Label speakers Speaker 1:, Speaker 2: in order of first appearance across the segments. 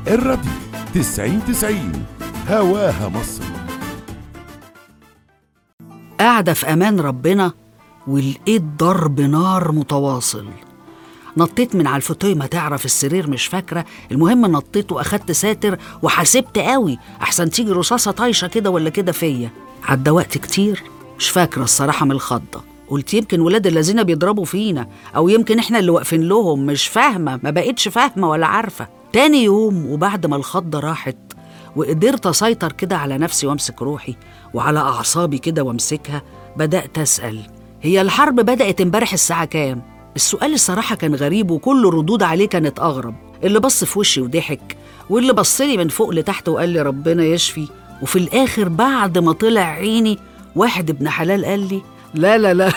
Speaker 1: الراديو تسعين تسعين هواها مصر
Speaker 2: قاعدة في أمان ربنا ولقيت ضرب نار متواصل نطيت من على الفوتوي ما تعرف السرير مش فاكرة المهم نطيت وأخدت ساتر وحسبت قوي أحسن تيجي رصاصة طايشة كده ولا كده فيا عدى وقت كتير مش فاكرة الصراحة من الخضة قلت يمكن ولاد الذين بيضربوا فينا أو يمكن إحنا اللي واقفين لهم مش فاهمة ما بقتش فاهمة ولا عارفة تاني يوم وبعد ما الخضة راحت وقدرت أسيطر كده على نفسي وأمسك روحي وعلى أعصابي كده وأمسكها بدأت أسأل هي الحرب بدأت امبارح الساعة كام؟ السؤال الصراحة كان غريب وكل ردود عليه كانت أغرب اللي بص في وشي وضحك واللي بصلي من فوق لتحت وقال لي ربنا يشفي وفي الآخر بعد ما طلع عيني واحد ابن حلال قال لي لا لا لا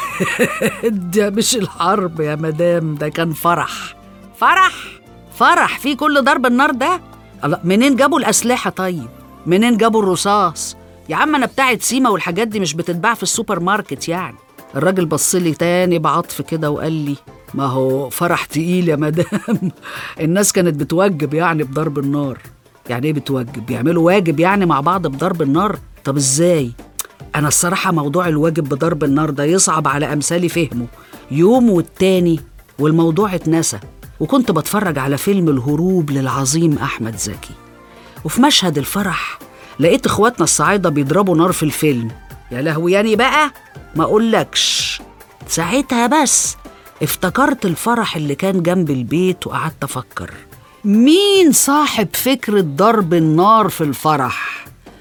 Speaker 2: ده مش الحرب يا مدام ده كان فرح فرح فرح في كل ضرب النار ده الله منين جابوا الأسلحة طيب منين جابوا الرصاص يا عم أنا بتاعت سيما والحاجات دي مش بتتباع في السوبر ماركت يعني الراجل بص لي تاني بعطف كده وقال لي ما هو فرح تقيل يا مدام الناس كانت بتوجب يعني بضرب النار يعني ايه بتوجب بيعملوا واجب يعني مع بعض بضرب النار طب ازاي انا الصراحه موضوع الواجب بضرب النار ده يصعب على امثالي فهمه يوم والتاني والموضوع اتنسى وكنت بتفرج على فيلم الهروب للعظيم احمد زكي وفي مشهد الفرح لقيت اخواتنا الصعايده بيضربوا نار في الفيلم يا لهوياني بقى ما اقولكش ساعتها بس افتكرت الفرح اللي كان جنب البيت وقعدت افكر مين صاحب فكرة ضرب النار في الفرح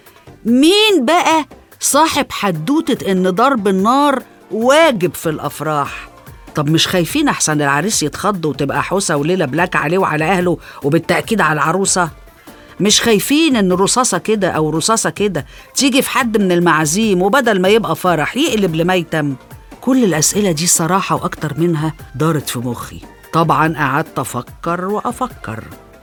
Speaker 2: مين بقى صاحب حدوتة ان ضرب النار واجب في الافراح طب مش خايفين احسن العريس يتخض وتبقى حوسه وليله بلاك عليه وعلى اهله وبالتاكيد على العروسه مش خايفين ان رصاصه كده او رصاصه كده تيجي في حد من المعازيم وبدل ما يبقى فرح يقلب لميتم كل الاسئله دي صراحه واكتر منها دارت في مخي طبعا قعدت افكر وافكر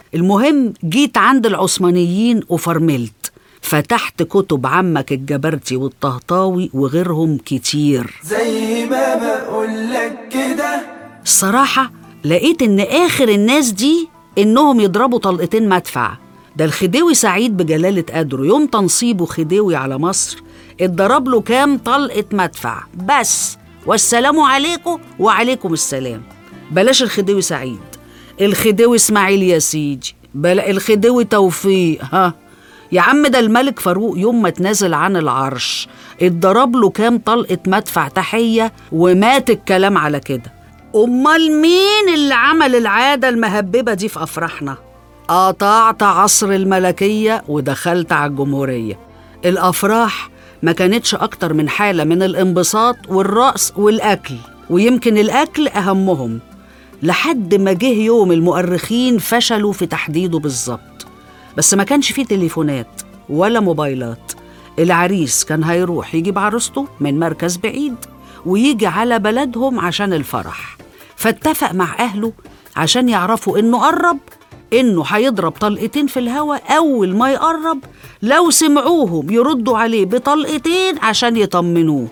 Speaker 2: المهم جيت عند العثمانيين وفرملت فتحت كتب عمك الجبرتي والطهطاوي وغيرهم كتير
Speaker 3: زي ما بقولك كده
Speaker 2: الصراحة لقيت إن آخر الناس دي إنهم يضربوا طلقتين مدفع ده الخديوي سعيد بجلالة قدره يوم تنصيبه خديوي على مصر اتضرب له كام طلقة مدفع بس والسلام عليكم وعليكم السلام بلاش الخديوي سعيد الخديوي اسماعيل يا سيدي بلا الخديوي توفيق ها يا عم ده الملك فاروق يوم ما اتنازل عن العرش اتضرب له كام طلقة مدفع تحية ومات الكلام على كده أمال مين اللي عمل العادة المهببة دي في أفراحنا؟ قطعت عصر الملكية ودخلت على الجمهورية الأفراح ما كانتش أكتر من حالة من الانبساط والرقص والأكل ويمكن الأكل أهمهم لحد ما جه يوم المؤرخين فشلوا في تحديده بالظبط بس ما كانش فيه تليفونات ولا موبايلات العريس كان هيروح يجيب عروسته من مركز بعيد ويجي على بلدهم عشان الفرح فاتفق مع أهله عشان يعرفوا إنه قرب إنه هيضرب طلقتين في الهوا أول ما يقرب لو سمعوهم يردوا عليه بطلقتين عشان يطمنوه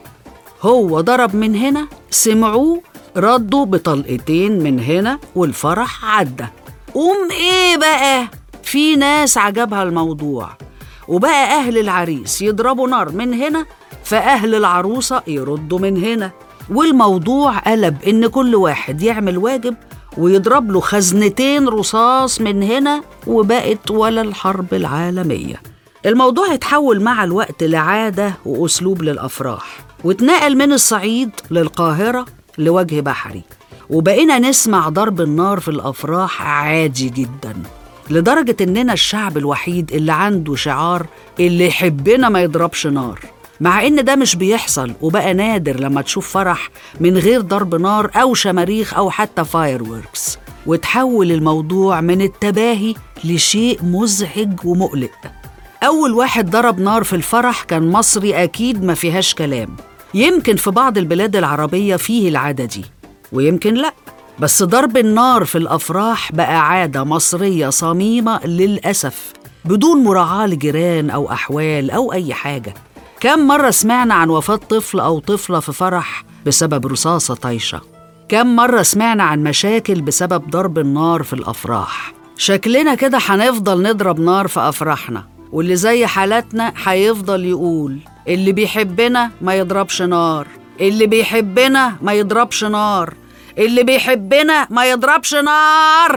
Speaker 2: هو ضرب من هنا سمعوه ردوا بطلقتين من هنا والفرح عدى قوم ايه بقى في ناس عجبها الموضوع وبقى اهل العريس يضربوا نار من هنا فاهل العروسه يردوا من هنا والموضوع قلب ان كل واحد يعمل واجب ويضرب له خزنتين رصاص من هنا وبقت ولا الحرب العالميه الموضوع اتحول مع الوقت لعاده واسلوب للافراح واتنقل من الصعيد للقاهره لوجه بحري وبقينا نسمع ضرب النار في الافراح عادي جدا لدرجه اننا الشعب الوحيد اللي عنده شعار اللي يحبنا ما يضربش نار مع ان ده مش بيحصل وبقى نادر لما تشوف فرح من غير ضرب نار او شماريخ او حتى فاير وتحول الموضوع من التباهي لشيء مزعج ومقلق أول واحد ضرب نار في الفرح كان مصري أكيد ما فيهاش كلام يمكن في بعض البلاد العربية فيه العادة دي ويمكن لأ بس ضرب النار في الأفراح بقى عادة مصرية صميمة للأسف بدون مراعاة لجيران أو أحوال أو أي حاجة كم مرة سمعنا عن وفاة طفل أو طفلة في فرح بسبب رصاصة طايشة كم مرة سمعنا عن مشاكل بسبب ضرب النار في الأفراح شكلنا كده هنفضل نضرب نار في أفراحنا واللي زي حالاتنا هيفضل يقول اللي بيحبنا ما يضربش نار اللي بيحبنا ما يضربش نار اللي بيحبنا ما يضربش نار